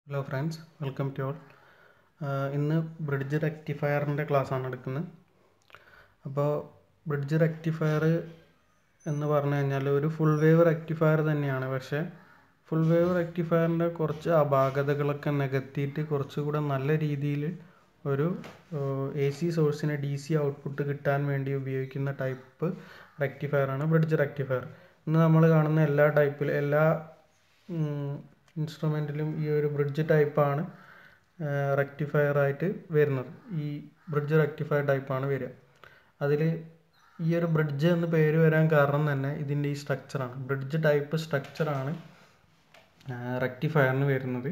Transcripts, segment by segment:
hello friends welcome to all ഇന്ന് bridge റെക്ടിഫയറിൻ്റെ ക്ലാസ്സാണ് എടുക്കുന്നത് അപ്പോൾ ബ്രിഡ്ജ് റെക്ടിഫയർ എന്ന് പറഞ്ഞു കഴിഞ്ഞാൽ ഒരു ഫുൾ വേവ് റെക്ടിഫയർ തന്നെയാണ് പക്ഷേ ഫുൾ വേവ് റെക്ടിഫയറിൻ്റെ കുറച്ച് അപാകതകളൊക്കെ നികത്തിയിട്ട് കുറച്ചുകൂടെ നല്ല രീതിയിൽ ഒരു എ സി സോഴ്സിന് ഡി സി ഔട്ട്പുട്ട് കിട്ടാൻ വേണ്ടി ഉപയോഗിക്കുന്ന ടൈപ്പ് റെക്ടിഫയറാണ് ബ്രിഡ്ജ് റെക്ടിഫയർ ഇന്ന് നമ്മൾ കാണുന്ന എല്ലാ ടൈപ്പിൽ എല്ലാ ഇൻസ്ട്രുമെൻറ്റിലും ഈ ഒരു ബ്രിഡ്ജ് ടൈപ്പാണ് റെക്ടിഫയർ ആയിട്ട് വരുന്നത് ഈ ബ്രിഡ്ജ് റെക്ടിഫയർ ടൈപ്പാണ് വരിക അതിൽ ഈ ഒരു ബ്രിഡ്ജ് എന്ന് പേര് വരാൻ കാരണം തന്നെ ഇതിൻ്റെ ഈ സ്ട്രക്ചറാണ് ബ്രിഡ്ജ് ടൈപ്പ് സ്ട്രക്ചറാണ് റെക്ടിഫയറിന് വരുന്നത്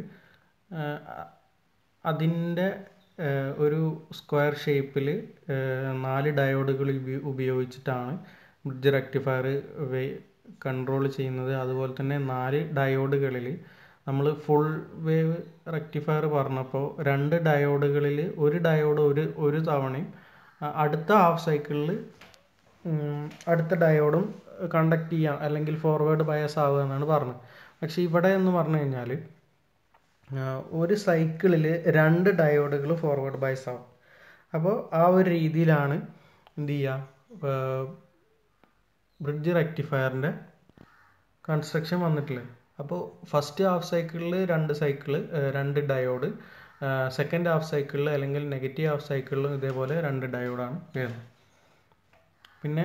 അതിൻ്റെ ഒരു സ്ക്വയർ ഷേപ്പിൽ നാല് ഡയോഡുകൾ ഉപയോഗിച്ചിട്ടാണ് ബ്രിഡ്ജ് റെക്ടിഫയർ കൺട്രോൾ ചെയ്യുന്നത് അതുപോലെ തന്നെ നാല് ഡയോഡുകളിൽ നമ്മൾ ഫുൾ വേവ് റെക്ടിഫയർ പറഞ്ഞപ്പോൾ രണ്ട് ഡയോഡുകളിൽ ഒരു ഡയോഡ് ഒരു ഒരു തവണയും അടുത്ത ഹാഫ് സൈക്കിളിൽ അടുത്ത ഡയോഡും കണ്ടക്ട് ചെയ്യാം അല്ലെങ്കിൽ ഫോർവേഡ് ബയസ് ആവുക എന്നാണ് പറഞ്ഞത് പക്ഷേ ഇവിടെ എന്ന് പറഞ്ഞു കഴിഞ്ഞാൽ ഒരു സൈക്കിളിൽ രണ്ട് ഡയോഡുകൾ ഫോർവേഡ് ബയസ് ആവും അപ്പോൾ ആ ഒരു രീതിയിലാണ് എന്ത് ചെയ്യുക ബ്രിഡ്ജ് റെക്ടിഫയറിൻ്റെ കൺസ്ട്രക്ഷൻ വന്നിട്ടുള്ളത് അപ്പോൾ ഫസ്റ്റ് ഹാഫ് സൈക്കിളിൽ രണ്ട് സൈക്കിൾ രണ്ട് ഡയോഡ് സെക്കൻഡ് ഹാഫ് സൈക്കിളിൽ അല്ലെങ്കിൽ നെഗറ്റീവ് ഹാഫ് സൈക്കിളിലും ഇതേപോലെ രണ്ട് ഡയോഡാണ് വരുന്നത് പിന്നെ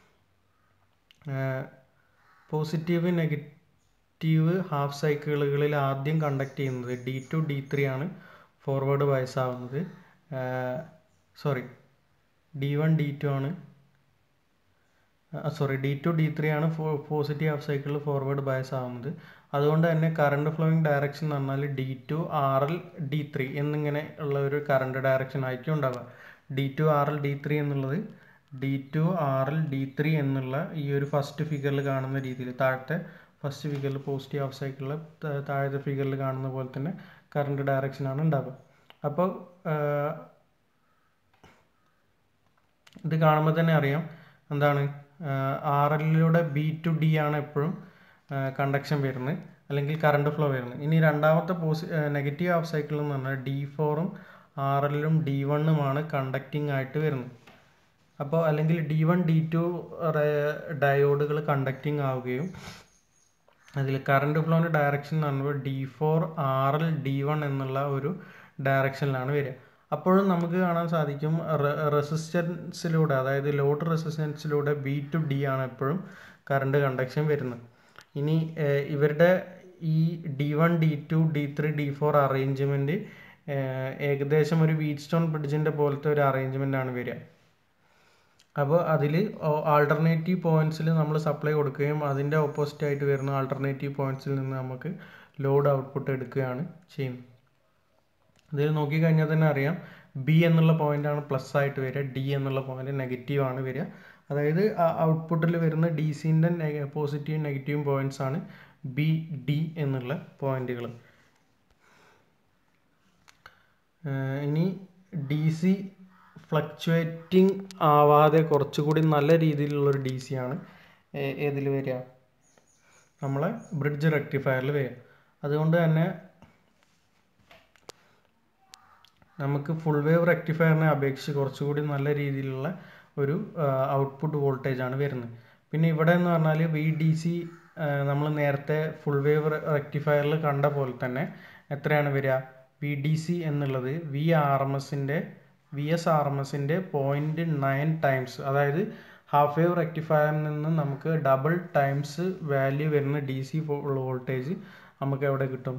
പോസിറ്റീവ് നെഗറ്റീവ് ഹാഫ് സൈക്കിളുകളിൽ ആദ്യം കണ്ടക്ട് ചെയ്യുന്നത് ഡി ടു ഡി ത്രീ ആണ് ഫോർവേഡ് ബയസ് ആവുന്നത് sorry D one D two ആണ് sorry D two D three ആണ് പോസിറ്റീവ് ഹാഫ് സൈക്കിളിൽ ഫോർവേഡ് ബയസ് ആവുന്നത് അതുകൊണ്ട് തന്നെ കറണ്ട് ഫ്ലോയിങ് ഡയറക്ഷൻ എന്ന് പറഞ്ഞാൽ D two R L D three എന്നിങ്ങനെ ഉള്ള ഒരു കറണ്ട് ഡയറക്ഷൻ ആയിരിക്കും ഉണ്ടാവുക D two R L D three എന്നുള്ളത് D two R L D three എന്നുള്ള ഈ ഒരു ഫസ്റ്റ് ഫിഗറിൽ കാണുന്ന രീതിയിൽ താഴത്തെ ഫസ്റ്റ് ഫിഗറിൽ പോസിറ്റീവ് ഹാഫ് സൈക്കിളിൽ താഴത്തെ ഫിഗറിൽ കാണുന്ന പോലെ തന്നെ കറണ്ട് ഡയറക്ഷനാണ് ഉണ്ടാവുക അപ്പോൾ ഇത് കാണുമ്പോൾ തന്നെ അറിയാം എന്താണ് ആർ എല്ലിലൂടെ ബി ടു ഡി ആണ് എപ്പോഴും കണ്ടക്ഷൻ വരുന്നത് അല്ലെങ്കിൽ കറണ്ട് ഫ്ലോ വരുന്നത് ഇനി രണ്ടാമത്തെ പോസി നെഗറ്റീവ് ഹാഫ് സൈക്കിൾ എന്ന് പറഞ്ഞാൽ ഡി ഫോറും ആർ എല്ലും ഡി വണ്ണുമാണ് കണ്ടക്റ്റിംഗ് ആയിട്ട് വരുന്നത് അപ്പോൾ അല്ലെങ്കിൽ ഡി വൺ ഡി ടു ഡയോഡുകൾ കണ്ടക്റ്റിംഗ് ആവുകയും അതിൽ കറണ്ട് ഫ്ലോൻ്റെ ഡയറക്ഷൻ എന്ന് പറയുമ്പോൾ D four R L D one എന്നുള്ള ഒരു ഡയറക്ഷനിലാണ് വരിക അപ്പോഴും നമുക്ക് കാണാൻ സാധിക്കും റെസിസ്റ്റൻസിലൂടെ അതായത് ലോഡ് റെസിസ്റ്റൻസിലൂടെ ബി ടു ഡി ആണ് എപ്പോഴും കറണ്ട് കണ്ടക്ഷൻ വരുന്നത് ഇനി ഇവരുടെ ഈ D one D two D three D four arrangement ഏകദേശം ഒരു വീറ്റ് സ്റ്റോൺ ബ്രിഡ്ജിൻ്റെ പോലത്തെ ഒരു അറേഞ്ച്മെൻ്റ് ആണ് വരിക അപ്പോൾ അതിൽ ആൾട്ടർനേറ്റീവ് പോയിൻറ്റ്സിൽ നമ്മൾ സപ്ലൈ കൊടുക്കുകയും അതിൻ്റെ ഓപ്പോസിറ്റ് ആയിട്ട് വരുന്ന ആൾട്ടർനേറ്റീവ് പോയിൻറ്റ്സിൽ നിന്ന് നമുക്ക് ലോഡ് ഔട്ട്പുട്ട് എടുക്കുകയാണ് ചെയ്യുന്നത് ഇതിൽ നോക്കിക്കഴിഞ്ഞാൽ തന്നെ അറിയാം ബി എന്നുള്ള പോയിന്റ് ആണ് പ്ലസ് ആയിട്ട് വരിക ഡി എന്നുള്ള പോയിന്റ് നെഗറ്റീവ് ആണ് വരിക അതായത് ഔട്ട്പുട്ടിൽ വരുന്ന ഡി സിൻ്റെ പോസിറ്റീവും നെഗറ്റീവും പോയിന്റ്സ് ആണ് ബി ഡി എന്നുള്ള പോയിന്റുകൾ ഇനി ഡി സി ഫ്ലക്ച്വേറ്റിംഗ് ആവാതെ കുറച്ചുകൂടി നല്ല രീതിയിലുള്ളൊരു ഡി സി ആണ് ഏതിൽ വരിക നമ്മളെ ബ്രിഡ്ജ് റെക്ടിഫയറിൽ വരിക അതുകൊണ്ട് തന്നെ നമുക്ക് ഫുൾ വേവ് റെക്ടിഫയറിനെ അപേക്ഷിച്ച് കുറച്ചുകൂടി നല്ല രീതിയിലുള്ള ഒരു ഔട്ട്പുട്ട് വോൾട്ടേജ് ആണ് വരുന്നത് പിന്നെ ഇവിടെ എന്ന് പറഞ്ഞാൽ വി ഡി സി നമ്മൾ നേരത്തെ ഫുൾ വേവ് റെക്ടിഫയറിൽ കണ്ട പോലെ തന്നെ എത്രയാണ് വരിക വി ഡി സി എന്നുള്ളത് വി ആർ എം എസിൻ്റെ വി എസ് ആർ എം എസിൻ്റെ പോയിൻറ്റ് നയൻ ടൈംസ് അതായത് ഹാഫ് വേവ് റെക്ടിഫയറിൽ നിന്ന് നമുക്ക് ഡബിൾ ടൈംസ് വാല്യൂ വരുന്ന ഡി സി വോൾട്ടേജ് നമുക്ക് എവിടെ കിട്ടും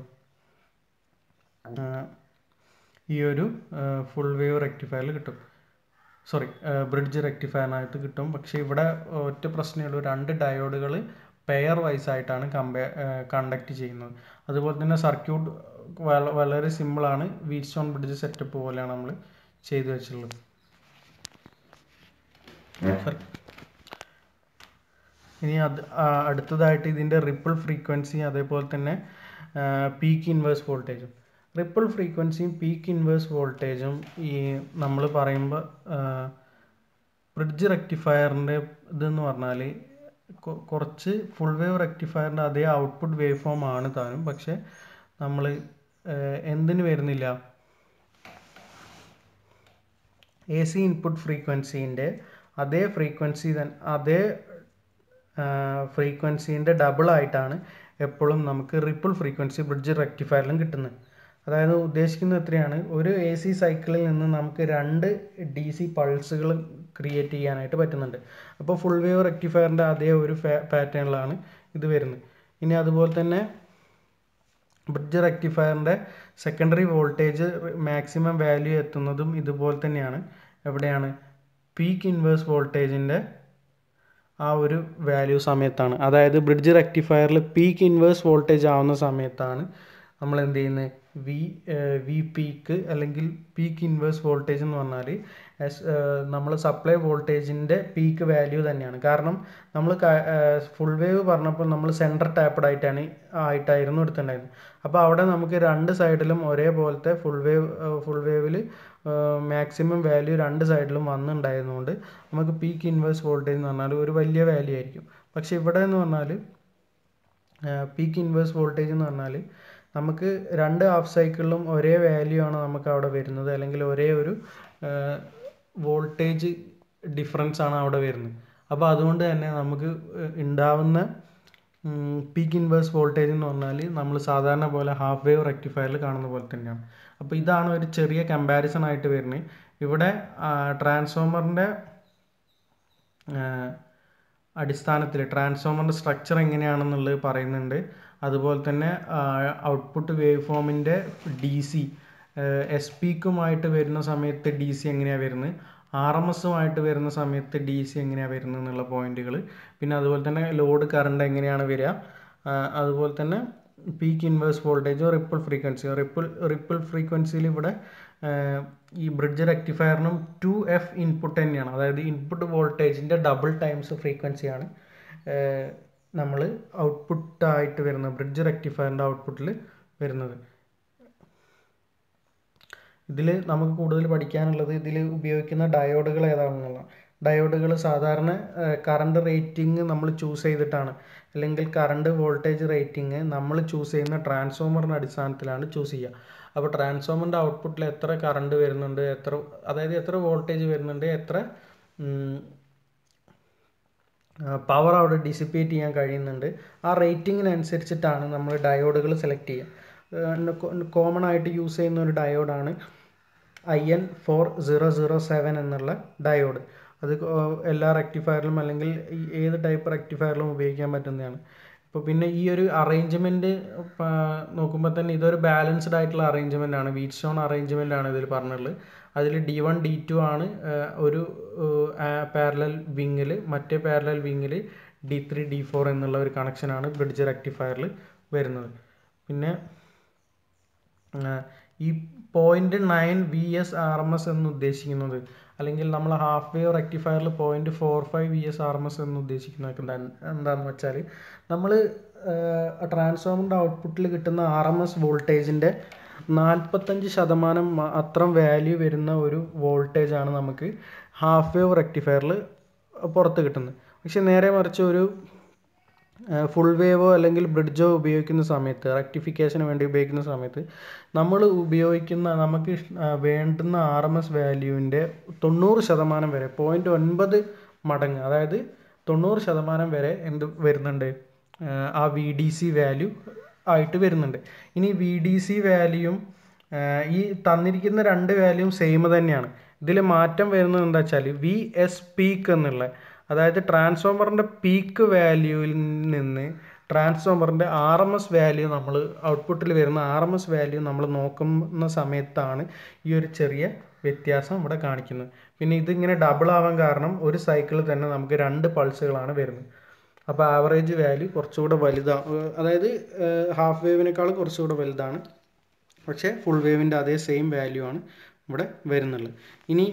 ഈ ഒരു ഫുൾ വേവ് റെക്ടിഫയറിൽ കിട്ടും സോറി ബ്രിഡ്ജ് റെക്ടിഫയറിനായിട്ട് കിട്ടും പക്ഷേ ഇവിടെ ഒറ്റ പ്രശ്നമേ ഉള്ളൂ രണ്ട് ഡയോഡുകൾ പെയർ വൈസ് ആയിട്ടാണ് കമ്പയർ കണ്ടക്ട് ചെയ്യുന്നത് അതുപോലെ തന്നെ സർക്യൂട്ട് വളരെ സിമ്പിളാണ് വീറ്റ് സ്റ്റോൺ ബ്രിഡ്ജ് സെറ്റപ്പ് പോലെയാണ് നമ്മൾ ചെയ്തു വെച്ചിട്ടുള്ളത് ഇനി അത് അടുത്തതായിട്ട് ഇതിൻ്റെ റിപ്പിൾ ഫ്രീക്വൻസി അതേപോലെ തന്നെ പീക്ക് ഇൻവേഴ്സ് വോൾട്ടേജും റിപ്പിൾ ഫ്രീക്വൻസിയും പീക്ക് ഇൻവേഴ്സ് വോൾട്ടേജും ഈ നമ്മൾ പറയുമ്പോൾ ബ്രിഡ്ജ് റെക്ടിഫയറിൻ്റെ ഇതെന്ന് പറഞ്ഞാൽ കുറച്ച് ഫുൾ വേവ് റെക്ടിഫയറിൻ്റെ അതേ ഔട്ട്പുട്ട് വേവ് ഫോം ആണ് താനും പക്ഷേ നമ്മൾ എന്തിന് വരുന്നില്ല എ സി ഇൻപുട്ട് ഫ്രീക്വൻസീൻ്റെ അതേ ഫ്രീക്വൻസി തന്നെ അതേ ഫ്രീക്വൻസീൻ്റെ ഡബിൾ ആയിട്ടാണ് എപ്പോഴും നമുക്ക് റിപ്പിൾ ഫ്രീക്വൻസി ബ്രിഡ്ജ് റെക്ടിഫയറിലും കിട്ടുന്നത് അതായത് ഉദ്ദേശിക്കുന്നത് എത്രയാണ് ഒരു എ സി സൈക്കിളിൽ നിന്ന് നമുക്ക് രണ്ട് ഡി സി പൾസുകൾ ക്രിയേറ്റ് ചെയ്യാനായിട്ട് പറ്റുന്നുണ്ട് അപ്പോൾ ഫുൾ വേവ് റെക്ടിഫയറിൻ്റെ അതേ ഒരു പാറ്റേണിലാണ് ഇത് വരുന്നത് ഇനി അതുപോലെ തന്നെ ബ്രിഡ്ജ് റെക്ടിഫയറിൻ്റെ സെക്കൻഡറി വോൾട്ടേജ് മാക്സിമം വാല്യൂ എത്തുന്നതും ഇതുപോലെ തന്നെയാണ് എവിടെയാണ് പീക്ക് ഇൻവേഴ്സ് വോൾട്ടേജിൻ്റെ ആ ഒരു വാല്യൂ സമയത്താണ് അതായത് ബ്രിഡ്ജ് റെക്ടിഫയറിൽ പീക്ക് ഇൻവേഴ്സ് വോൾട്ടേജ് ആവുന്ന സമയത്താണ് നമ്മൾ എന്ത് ചെയ്യുന്നത് വി വി പീക്ക് അല്ലെങ്കിൽ പീക്ക് ഇൻവേഴ്സ് വോൾട്ടേജ് എന്ന് പറഞ്ഞാൽ എസ് നമ്മൾ സപ്ലൈ വോൾട്ടേജിൻ്റെ പീക്ക് വാല്യൂ തന്നെയാണ് കാരണം നമ്മൾ ഫുൾ വേവ് പറഞ്ഞപ്പോൾ നമ്മൾ സെൻറ്റർ ടാപ്പഡ് ആയിട്ടാണ് ആയിട്ടായിരുന്നു എടുത്തിട്ടുണ്ടായിരുന്നത് അപ്പോൾ അവിടെ നമുക്ക് രണ്ട് സൈഡിലും ഒരേപോലത്തെ ഫുൾ വേവ് ഫുൾ വേവിൽ മാക്സിമം വാല്യൂ രണ്ട് സൈഡിലും വന്നിട്ടുണ്ടായിരുന്നതുകൊണ്ട് നമുക്ക് പീക്ക് ഇൻവേഴ്സ് വോൾട്ടേജ് എന്ന് പറഞ്ഞാൽ ഒരു വലിയ വാല്യൂ ആയിരിക്കും പക്ഷേ ഇവിടെ എന്ന് പറഞ്ഞാൽ പീക്ക് ഇൻവേഴ്സ് വോൾട്ടേജ് എന്ന് പറഞ്ഞാൽ നമുക്ക് രണ്ട് ഹാഫ് സൈക്കിളിലും ഒരേ വാല്യൂ ആണ് നമുക്ക് അവിടെ വരുന്നത് അല്ലെങ്കിൽ ഒരേ ഒരു വോൾട്ടേജ് ഡിഫറൻസ് ആണ് അവിടെ വരുന്നത് അപ്പോൾ അതുകൊണ്ട് തന്നെ നമുക്ക് ഉണ്ടാവുന്ന പീക്ക് ഇൻവേഴ്സ് വോൾട്ടേജ് എന്ന് പറഞ്ഞാൽ നമ്മൾ സാധാരണ പോലെ ഹാഫ് വേവ് റെക്ടിഫയറിൽ കാണുന്ന പോലെ തന്നെയാണ് അപ്പോൾ ഇതാണ് ഒരു ചെറിയ കമ്പാരിസൺ ആയിട്ട് വരുന്നത് ഇവിടെ ട്രാൻസ്ഫോമറിൻ്റെ അടിസ്ഥാനത്തിൽ ട്രാൻസ്ഫോമറിൻ്റെ സ്ട്രക്ചർ എങ്ങനെയാണെന്നുള്ളത് പറയുന്നുണ്ട് അതുപോലെ തന്നെ ഔട്ട്പുട്ട് വേവ് ഫോമിൻ്റെ ഡി സി എസ് പിക്കുമായിട്ട് വരുന്ന സമയത്ത് ഡി സി എങ്ങനെയാണ് വരുന്നത് ആർ എം എസുമായിട്ട് വരുന്ന സമയത്ത് ഡി സി എങ്ങനെയാണ് വരുന്നത് എന്നുള്ള പോയിന്റുകൾ പിന്നെ അതുപോലെ തന്നെ ലോഡ് കറണ്ട് എങ്ങനെയാണ് വരിക അതുപോലെ തന്നെ പീക്ക് ഇൻവേഴ്സ് വോൾട്ടേജോ റിപ്പിൾ ഫ്രീക്വൻസിയോ റിപ്പിൾ റിപ്പിൾ ഫ്രീക്വൻസിയിൽ ഇവിടെ ഈ ബ്രിഡ്ജ് റെക്ടിഫയറിനും ടു എഫ് ഇൻപുട്ട് തന്നെയാണ് അതായത് ഇൻപുട്ട് വോൾട്ടേജിൻ്റെ ഡബിൾ ടൈംസ് ഫ്രീക്വൻസിയാണ് നമ്മൾ ഔട്ട്പുട്ടായിട്ട് വരുന്നത് ബ്രിഡ്ജ് റെക്ടിഫയറിൻ്റെ ഔട്ട്പുട്ടിൽ വരുന്നത് ഇതിൽ നമുക്ക് കൂടുതൽ പഠിക്കാനുള്ളത് ഇതിൽ ഉപയോഗിക്കുന്ന ഡയോഡുകൾ ഏതാണെന്നുള്ളതാണ് ഡയോഡുകൾ സാധാരണ കറണ്ട് റേറ്റിംഗ് നമ്മൾ ചൂസ് ചെയ്തിട്ടാണ് അല്ലെങ്കിൽ കറണ്ട് വോൾട്ടേജ് റേറ്റിംഗ് നമ്മൾ ചൂസ് ചെയ്യുന്ന ട്രാൻസ്ഫോമറിൻ്റെ അടിസ്ഥാനത്തിലാണ് ചൂസ് ചെയ്യുക അപ്പോൾ ട്രാൻസ്ഫോമറിൻ്റെ ഔട്ട്പുട്ടിൽ എത്ര കറണ്ട് വരുന്നുണ്ട് എത്ര അതായത് എത്ര വോൾട്ടേജ് വരുന്നുണ്ട് എത്ര പവർ അവിടെ ഡിസിപ്പേറ്റ് ചെയ്യാൻ കഴിയുന്നുണ്ട് ആ റേറ്റിങ്ങിനനുസരിച്ചിട്ടാണ് നമ്മൾ ഡയോഡുകൾ സെലക്ട് ചെയ്യുക കോമൺ ആയിട്ട് യൂസ് ചെയ്യുന്ന ഒരു ഡയോഡാണ് I N four zero zero seven എന്നുള്ള ഡയോഡ് അത് എല്ലാ റെക്ടിഫയറിലും അല്ലെങ്കിൽ ഏത് ടൈപ്പ് റെക്ടിഫയറിലും ഉപയോഗിക്കാൻ പറ്റുന്നതാണ് ഇപ്പോൾ പിന്നെ ഈ ഒരു അറേഞ്ച്മെൻറ്റ് നോക്കുമ്പോൾ തന്നെ ഇതൊരു ബാലൻസ്ഡ് ആയിട്ടുള്ള അറേഞ്ച്മെൻ്റ് ആണ് വീറ്റ് സ്റ്റോൺ അറേഞ്ച്മെൻ്റ് ആണ് ഇതിൽ പറഞ്ഞിട്ടുള്ളത് അതിൽ ഡി വൺ ഡി ടു ആണ് ഒരു പാരലൽ വിങ്ങിൽ മറ്റേ പാരലൽ വിങ്ങിൽ ഡി ത്രീ ഡി ഫോർ എന്നുള്ള ഒരു കണക്ഷനാണ് ബ്രിഡ്ജ് റെക്ടിഫയറിൽ വരുന്നത് പിന്നെ ഈ point nine V S R M S എന്ന് ഉദ്ദേശിക്കുന്നത് അല്ലെങ്കിൽ നമ്മൾ ഹാഫ് വേവ് റെക്ടിഫയറിൽ point four five V S R M S എന്ന് ഉദ്ദേശിക്കുന്നത് എന്താണെന്ന് വെച്ചാൽ നമ്മൾ ട്രാൻസ്ഫോമറിൻ്റെ ഔട്ട്പുട്ടിൽ കിട്ടുന്ന ആർ എം എസ് വോൾട്ടേജിൻ്റെ നാൽപ്പത്തഞ്ച് ശതമാനം അത്രം വാല്യൂ വരുന്ന ഒരു വോൾട്ടേജാണ് നമുക്ക് ഹാഫ് വേവ് റെക്ടിഫയറിൽ പുറത്ത് കിട്ടുന്നത് പക്ഷെ നേരെ മറിച്ച് ഒരു ഫുൾ വേവോ അല്ലെങ്കിൽ ബ്രിഡ്ജോ ഉപയോഗിക്കുന്ന സമയത്ത് റെക്ടിഫിക്കേഷന് വേണ്ടി ഉപയോഗിക്കുന്ന സമയത്ത് നമ്മൾ ഉപയോഗിക്കുന്ന നമുക്ക് വേണ്ടുന്ന ആർ എം എസ് വാല്യൂവിൻ്റെ തൊണ്ണൂറ് ശതമാനം വരെ പോയിൻറ്റ് ഒൻപത് മടങ്ങ് അതായത് തൊണ്ണൂറ് ശതമാനം വരെ എന്ത് വരുന്നുണ്ട് ആ വി ഡി സി വാല്യൂ ആയിട്ട് വരുന്നുണ്ട് ഇനി വി ഡി സി വാല്യൂയും ഈ തന്നിരിക്കുന്ന രണ്ട് വാല്യൂവും സെയിം തന്നെയാണ് ഇതിൽ മാറ്റം വരുന്നത് എന്താ വെച്ചാൽ വി എസ് പീക്ക് എന്നുള്ള അതായത് ട്രാൻസ്ഫോമറിൻ്റെ പീക്ക് വാല്യൂവിൽ നിന്ന് ട്രാൻസ്ഫോമറിൻ്റെ ആർ എം എസ് വാല്യൂ നമ്മൾ ഔട്ട്പുട്ടിൽ വരുന്ന ആർ എം എസ് വാല്യൂ നമ്മൾ നോക്കുന്ന സമയത്താണ് ഈ ഒരു ചെറിയ വ്യത്യാസം ഇവിടെ കാണിക്കുന്നത് പിന്നെ ഇതിങ്ങനെ ഡബിൾ ആവാൻ കാരണം ഒരു സൈക്കിളിൽ തന്നെ നമുക്ക് രണ്ട് പൾസുകളാണ് വരുന്നത് അപ്പോൾ ആവറേജ് വാല്യൂ കുറച്ചുകൂടെ വലുതാണ് അതായത് ഹാഫ് വേവിനേക്കാൾ കുറച്ചുകൂടെ വലുതാണ് പക്ഷേ ഫുൾ വേവിൻ്റെ അതേ സെയിം വാല്യൂ ആണ് ഇവിടെ വരുന്നുള്ളത് ഇനി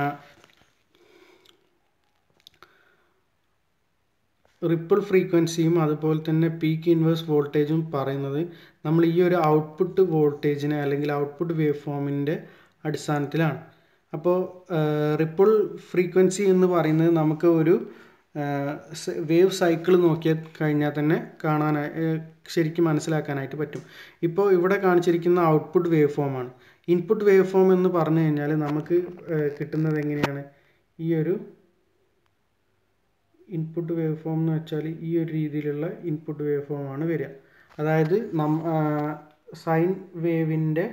റിപ്പിൾ ഫ്രീക്വൻസിയും അതുപോലെ തന്നെ പീക്ക് ഇൻവേഴ്സ് വോൾട്ടേജും പറയുന്നത് നമ്മൾ ഈ ഒരു ഔട്ട്പുട്ട് വോൾട്ടേജിനെ അല്ലെങ്കിൽ ഔട്ട്പുട്ട് വേവ് ഫോമിൻ്റെ അടിസ്ഥാനത്തിലാണ് അപ്പോൾ റിപ്പിൾ ഫ്രീക്വൻസി എന്ന് പറയുന്നത് നമുക്ക് ഒരു വേവ് സൈക്കിൾ നോക്കിയാൽ കഴിഞ്ഞാൽ തന്നെ കാണാനായി ഏഹ് ശരിക്കും മനസ്സിലാക്കാനായിട്ട് പറ്റും ഇപ്പോൾ ഇവിടെ കാണിച്ചിരിക്കുന്ന ഔട്ട്പുട്ട് വേവ് ഫോമാണ് ഇൻപുട്ട് വേവ് ഫോം എന്ന് പറഞ്ഞു കഴിഞ്ഞാൽ നമുക്ക് ഏഹ് കിട്ടുന്നത് എങ്ങനെയാണ് ഈ ഒരു ഇൻപുട്ട് വേവ് ഫോം എന്ന് വെച്ചാൽ ഈ ഒരു രീതിയിലുള്ള ഇൻപുട്ട് വേവ് ഫോം ആണ് വരിക അതായത് നം സൈൻ വേവിൻ്റെ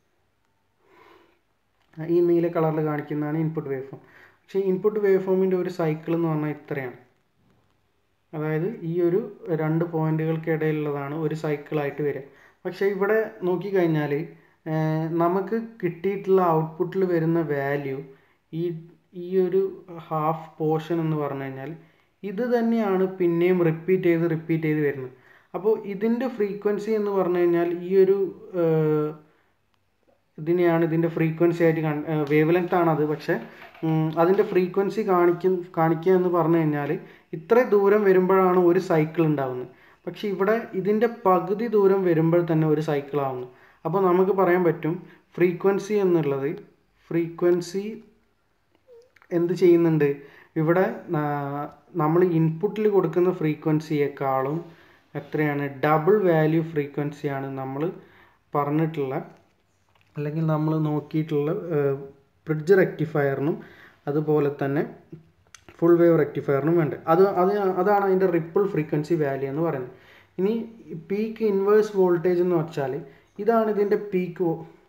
ഈ നീല കളറിൽ കാണിക്കുന്നതാണ് ഇൻപുട്ട് വേവ് ഫോം പക്ഷേ ഇൻപുട്ട് വേവ് ഫോമിൻ്റെ ഒരു സൈക്കിൾ എന്ന് പറഞ്ഞാൽ ഇത്രയാണ് അതായത് ഈ ഒരു രണ്ട് പോയിന്റുകൾക്കിടയിലുള്ളതാണ് ഒരു സൈക്കിളായിട്ട് വരിക പക്ഷേ ഇവിടെ നോക്കിക്കഴിഞ്ഞാൽ നമുക്ക് കിട്ടിയിട്ടുള്ള ഔട്ട്പുട്ടിൽ വരുന്ന വാല്യൂ ഈ ഈ ഒരു ഹാഫ് പോർഷൻ എന്ന് പറഞ്ഞു കഴിഞ്ഞാൽ ഇത് തന്നെയാണ് പിന്നെയും റിപ്പീറ്റ് ചെയ്ത് റിപ്പീറ്റ് ചെയ്ത് വരുന്നത് അപ്പോൾ ഇതിൻ്റെ ഫ്രീക്വൻസി എന്ന് പറഞ്ഞു കഴിഞ്ഞാൽ ഈ ഒരു ഏഹ്, ഇതിനെയാണ് ഇതിൻ്റെ ഫ്രീക്വൻസി ആയിട്ട് വേവ് ലെങ്ത് ആണ് അത് പക്ഷേ ഉം, അതിൻ്റെ ഫ്രീക്വൻസി കാണിക്കും കാണിക്കുക എന്ന് പറഞ്ഞു കഴിഞ്ഞാൽ ഇത്ര ദൂരം വരുമ്പോഴാണ് ഒരു സൈക്കിൾ ഉണ്ടാവുന്നത് പക്ഷേ ഇവിടെ ഇതിൻ്റെ പകുതി ദൂരം വരുമ്പോൾ തന്നെ ഒരു സൈക്കിൾ ആവുന്നു അപ്പോൾ നമുക്ക് പറയാൻ പറ്റും ഫ്രീക്വൻസി എന്നുള്ളത് ഫ്രീക്വൻസി എന്ത് ചെയ്യുന്നുണ്ട് ഇവിടെ നമ്മൾ ഇൻപുട്ടിൽ കൊടുക്കുന്ന ഫ്രീക്വൻസിയേക്കാളും എത്രയാണ് ഡബിൾ വാല്യൂ ഫ്രീക്വൻസിയാണ് നമ്മൾ പറഞ്ഞിട്ടുള്ള അല്ലെങ്കിൽ നമ്മൾ നോക്കിയിട്ടുള്ള ബ്രിഡ്ജ് റെക്ടിഫയറിനും അതുപോലെ തന്നെ ഫുൾ വേവ് റെക്ടിഫയറിനും വേണ്ടത് അത് അത് അതാണ് അതിൻ്റെ റിപ്പിൾ ഫ്രീക്വൻസി വാല്യൂ എന്ന് പറയുന്നത് ഇനി പീക്ക് ഇൻവേഴ്സ് വോൾട്ടേജ് എന്ന് വെച്ചാൽ ഇതാണ് ഇതിൻ്റെ പീക്ക്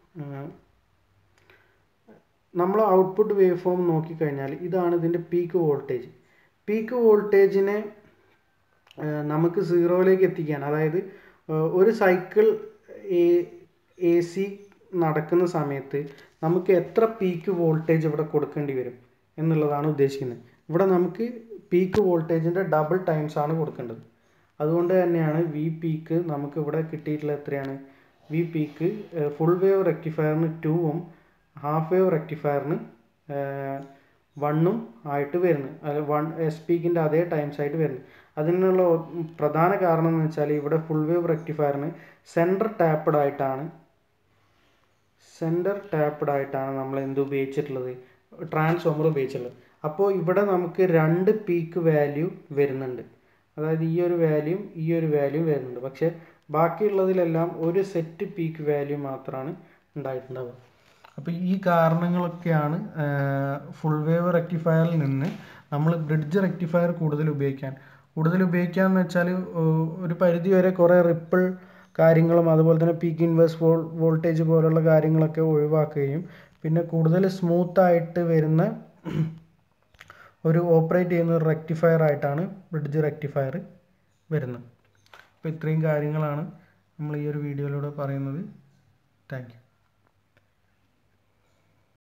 നമ്മൾ ഔട്ട്പുട്ട് വേവ് ഫോം നോക്കിക്കഴിഞ്ഞാൽ ഇതാണ് ഇതിൻ്റെ പീക്ക് വോൾട്ടേജ് പീക്ക് വോൾട്ടേജിനെ നമുക്ക് സീറോയിലേക്ക് എത്തിക്കാൻ അതായത് ഏഹ് ഒരു സൈക്കിൾ എ സി നടക്കുന്ന സമയത്ത് നമുക്ക് എത്ര പീക്ക് വോൾട്ടേജ് ഇവിടെ കൊടുക്കേണ്ടി വരും എന്നുള്ളതാണ് ഉദ്ദേശിക്കുന്നത് ഇവിടെ നമുക്ക് പീക്ക് വോൾട്ടേജിൻ്റെ ഡബിൾ ടൈംസ് ആണ് കൊടുക്കേണ്ടത് അതുകൊണ്ട് തന്നെയാണ് വി പീക്ക് നമുക്ക് ഇവിടെ കിട്ടിയിട്ടുള്ള എത്രയാണ് വി പീക്ക് ഫുൾ വേവ് റെക്ടിഫയറിന് ടൂവും ഹാഫ് വേവ് റെക്ടിഫയറിന് വണ്ണും ആയിട്ട് വരുന്നത് അത് വൺ എസ് പീക്കിൻ്റെ അതേ ടൈംസ് ആയിട്ട് വരുന്നത് അതിനുള്ള ഒ- പ്രധാന കാരണം എന്ന് വെച്ചാൽ ഇവിടെ ഫുൾ വേവ് റെക്ടിഫയറിന് സെൻറ്റർ ടാപ്പഡ് ആയിട്ടാണ് സെൻറ്റർ ടാപ്പഡ് ആയിട്ടാണ് നമ്മൾ എന്ത് ഉപയോഗിച്ചിട്ടുള്ളത് ട്രാൻസ്ഫോമർ ഉപയോഗിച്ചിട്ടുള്ളത് അപ്പോൾ ഇവിടെ നമുക്ക് രണ്ട് പീക്ക് വാല്യൂ വരുന്നുണ്ട് അതായത് ഈ ഒരു വാല്യൂം ഈ ഒരു വാല്യൂ വരുന്നുണ്ട് പക്ഷേ ബാക്കിയുള്ളതിലെല്ലാം ഒരു സെറ്റ് പീക്ക് വാല്യൂ മാത്രമാണ് ഉണ്ടായിട്ടുണ്ടാവുക അപ്പോൾ ഈ കാരണങ്ങളൊക്കെയാണ് ഫുൾ വേവ് റെക്ടിഫയറിൽ നിന്ന് നമ്മൾ ബ്രിഡ്ജ് റെക്ടിഫയർ കൂടുതൽ ഉപയോഗിക്കാൻ കൂടുതൽ ഉപയോഗിക്കാന്ന് വെച്ചാൽ ഒരു പരിധി വരെ കുറേ റിപ്പിൾ കാര്യങ്ങളും അതുപോലെ തന്നെ പീക്ക് ഇൻവേഴ്സ് വോൾ വോൾട്ടേജ് പോലുള്ള കാര്യങ്ങളൊക്കെ ഒഴിവാക്കുകയും പിന്നെ കൂടുതൽ സ്മൂത്ത് ആയിട്ട് വരുന്ന ഒരു ഓപ്പറേറ്റ് ചെയ്യുന്ന ഒരു റെക്ടിഫയർ ആയിട്ടാണ് ബ്രിഡ്ജ് റെക്ടിഫയർ വരുന്നത് അപ്പോൾ ഇത്രയും കാര്യങ്ങളാണ് നമ്മൾ ഈ ഒരു വീഡിയോയിലൂടെ പറയുന്നത് താങ്ക് യു